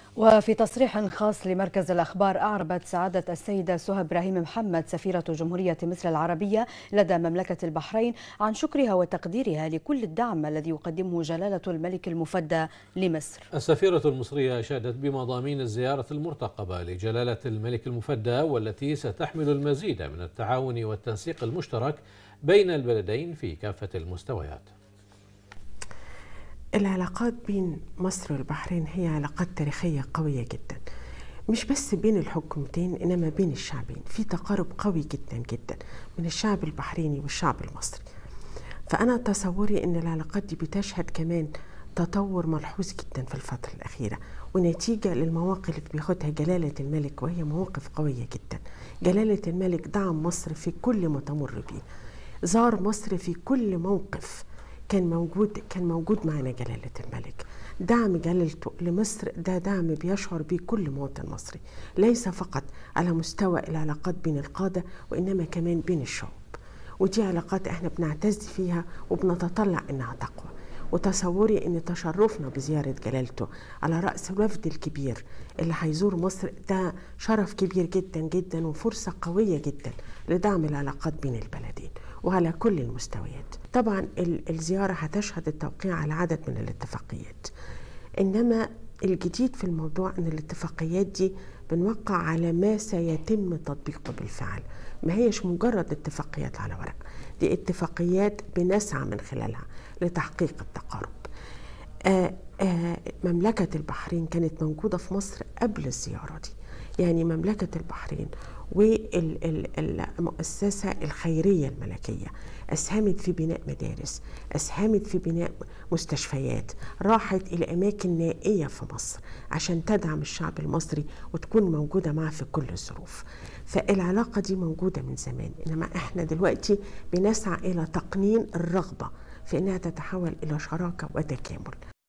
وفي تصريح خاص لمركز الأخبار أعربت سعادة السيدة سهى إبراهيم محمد سفيرة جمهورية مصر العربية لدى مملكة البحرين عن شكرها وتقديرها لكل الدعم الذي يقدمه جلالة الملك المفدى لمصر السفيرة المصرية أشادت بمضامين الزيارة المرتقبة لجلالة الملك المفدى والتي ستحمل المزيد من التعاون والتنسيق المشترك بين البلدين في كافة المستويات العلاقات بين مصر والبحرين هي علاقات تاريخية قوية جدا مش بس بين الحكومتين إنما بين الشعبين في تقارب قوي جدا جدا من الشعب البحريني والشعب المصري فأنا تصوري إن العلاقات دي بتشهد كمان تطور ملحوظ جدا في الفترة الأخيرة ونتيجة للمواقف اللي بياخدها جلالة الملك وهي مواقف قوية جدا جلالة الملك دعم مصر في كل ما تمر به زار مصر في كل موقف كان موجود كان موجود معنا جلالة الملك دعم جلالته لمصر ده دعم بيشعر به كل مواطن مصري ليس فقط على مستوى العلاقات بين القادة وإنما كمان بين الشعوب ودي علاقات احنا بنعتز فيها وبنتطلع انها تقوى وتصوري ان تشرفنا بزيارة جلالته على رأس الوفد الكبير اللي هيزور مصر ده شرف كبير جدا جدا وفرصة قوية جدا لدعم العلاقات بين البلدين وعلى كل المستويات طبعا الزيارة هتشهد التوقيع على عدد من الاتفاقيات إنما الجديد في الموضوع أن الاتفاقيات دي بنوقع على ما سيتم تطبيقه بالفعل ما هيش مجرد اتفاقيات على ورق دي اتفاقيات بنسعى من خلالها لتحقيق التقارب آآ آآ مملكة البحرين كانت موجودة في مصر قبل الزيارة دي يعني مملكة البحرين والمؤسسة الخيرية الملكية أسهمت في بناء مدارس أسهمت في بناء مستشفيات راحت إلى أماكن نائية في مصر عشان تدعم الشعب المصري وتكون موجودة معه في كل الظروف فالعلاقة دي موجودة من زمان إنما إحنا دلوقتي بنسعى إلى تقنين الرغبة في أنها تتحول إلى شراكة وتكامل